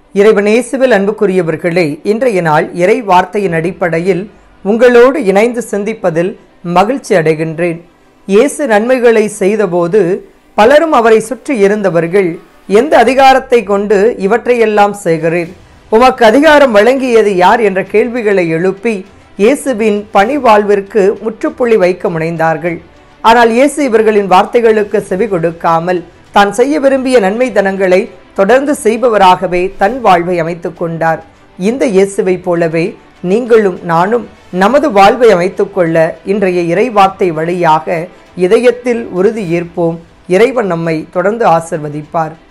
இறைவனேசுவில் அன்புக்குரியவர்களே இன்றைய நாள் இறை வார்த்தையின் அடிப்படையில் உங்களோடு இணைந்து சிந்திப்பதில் மகிழ்ச்சி அடைகின்றேன் இயேசு நன்மைகளை செய்தபோது பலரும் அவரை சுற்றி இருந்தவர்கள் எந்த அதிகாரத்தை கொண்டு இவற்றையெல்லாம் செய்கிறீர் உமக்கு அதிகாரம் வழங்கியது யார் என்ற கேள்விகளை எழுப்பி இயேசுவின் பணி வாழ்விற்கு முற்றுப்புள்ளி வைக்க முனைந்தார்கள் ஆனால் இயேசு இவர்களின் வார்த்தைகளுக்கு செவி கொடுக்காமல் தான் செய்ய விரும்பிய நன்மை தனங்களை தொடர்ந்து செய்பவராகவே தன் வாழ்வை அமைத்துக் கொண்டார் இந்த இயேசுவை போலவே நீங்களும் நானும் நமது வாழ்வை அமைத்துக்கொள்ள இன்றைய இறைவார்த்தை வழியாக இதயத்தில் உறுதி ஏற்போம் இறைவன் நம்மை தொடர்ந்து ஆசிர்வதிப்பார்